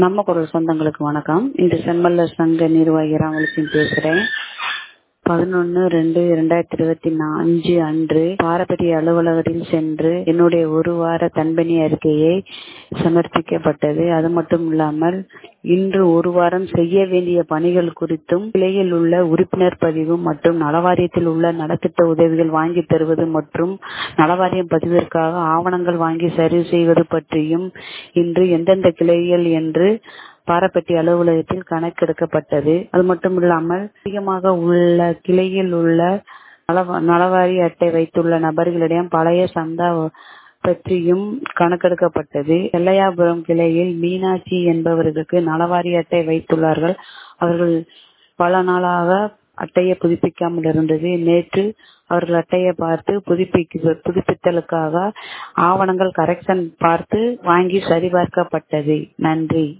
நம்ம குரல் சொந்தங்களுக்கு வணக்கம் இன்று செம்மல்லர் சங்க நிர்வாகி ராமலட்சுமி பேசுறேன் பதினொன்னு ரெண்டு இரண்டாயிரத்தி இருபத்தி அஞ்சு அன்று பாரபடி அலுவலகத்தில் சென்று என்னுடைய ஒரு வார தன்பணி அறிக்கையை சமர்ப்பிக்கப்பட்டது அது மட்டும் இல்லாமல் இன்று ஒரு வாரம் செய்ய வேண்டிய பணிகள் குறித்தும் கிளையில் உள்ள உறுப்பினர் பதிவு மற்றும் நலவாரியத்தில் உள்ள நலத்திட்ட உதவிகள் வாங்கி தருவது மற்றும் நலவாரியம் பதிவிற்காக ஆவணங்கள் வாங்கி சரி செய்வது பற்றியும் இன்று எந்தெந்த கிளைகள் என்று பாரப்பட்டி அலுவலகத்தில் கணக்கெடுக்கப்பட்டது அது மட்டும் இல்லாமல் அதிகமாக உள்ள கிளையில் உள்ள நலவாரி அட்டை வைத்துள்ள நபர்களிடம் பழைய சந்தா பற்றியும் கணக்கெடுக்கப்பட்டது எல்லையாபுரம் கிளையில் மீனாட்சி என்பவர்களுக்கு நலவாரி அட்டை வைத்துள்ளார்கள் அவர்கள் பல நாளாக அட்டையை புதுப்பிக்காமல் இருந்தது நேற்று அவர்கள் அட்டையை பார்த்து புதுப்பிக்க புதுப்பித்தலுக்காக ஆவணங்கள் கரெக்ஷன் பார்த்து வாங்கி சரிபார்க்கப்பட்டது நன்றி